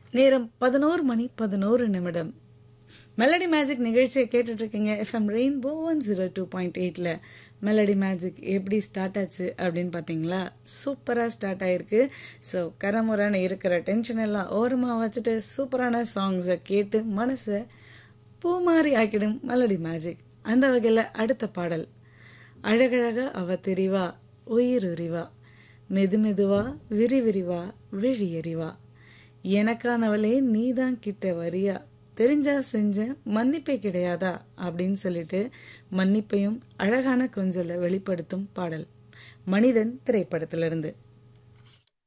நேரம் பதினோரு மணி பதினோரு நிமிடம் மெலடி மேஜிக் நிகழ்ச்சியை கேட்டுட்டு இருக்கீங்க FM Rainbow one zero two point எயிட்ல மெலடி மேஜிக் எப்படி ஸ்டார்ட் ஆச்சு அப்படின்னு பார்த்தீங்களா சூப்பராக ஸ்டார்ட் ஆயிருக்கு ஸோ கரமுறான இருக்கிற டென்ஷன் எல்லாம் ஓரமாக வச்சுட்டு சூப்பரான சாங்ஸை கேட்டு மனசை பூ மாதிரி ஆக்கிடும் மெலடி மேஜிக் அந்த வகையில் அடுத்த பாடல் அழகழக அவ தெரிவா உயிர் உரிவா மெது மெதுவா விரி விரிவா விழி எறிவா எனக்கானவளே நீதான் கிட்ட வரியா தெரிஞ்சா செஞ்ச மன்னிப்பே கிடையாதா அப்படின்னு சொல்லிட்டு மன்னிப்பையும் அழகான கொஞ்சல வெளிப்படுத்தும் பாடல் மனிதன் திரைப்படத்திலிருந்து